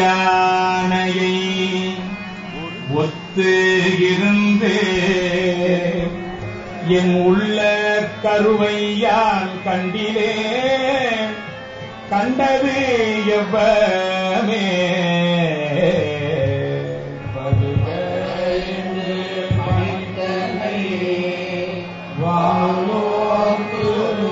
யானையை ஒத்து இருந்து என் உள்ள கருவையால் கண்டிலே கண்டது எவ்வமே வருக என்று பணித்தனை வாழ்வோர்க்கு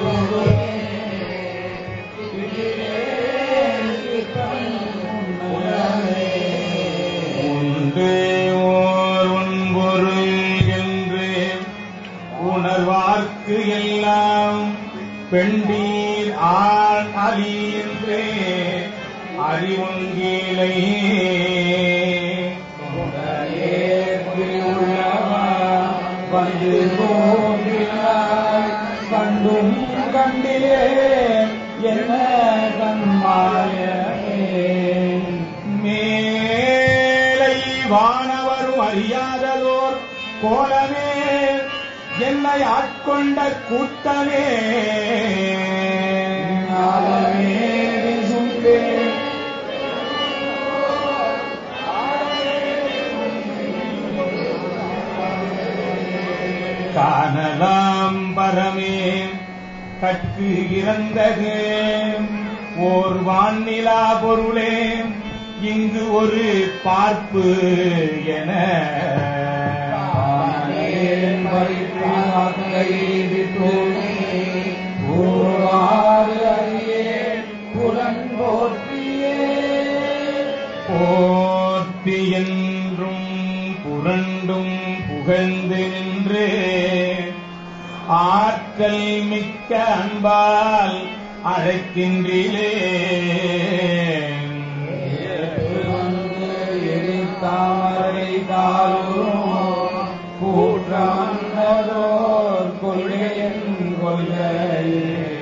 உண்டு ஓர் ஒன்பொருள் என்று உணர்வார்க்கு எல்லாம் பெண்டீர் ஆண் அலி என்றே அறிவுங்கீலை வந்து தோன்றினாய் கண்டும் கண்டிலே என்ன கண்மாயமே மேலை வானவரும் அறியாததோர் கோலமே என்னை ஆட்கொண்ட கூட்டமே நாளமே விசும்பே காணலாம் பரமே கற்கு இறந்தது ஓர் வான்நிலா பொருளே இங்கு ஒரு பார்ப்பு என போற்றி என்றும் புரண்டும் புகழ்ந்து நின்று ஆற்றல் மிக்க அன்பால் அழைக்கின்றிலே தாமரை தாளும் கூற்றானதோர் கொள்கையன் கொள்கையே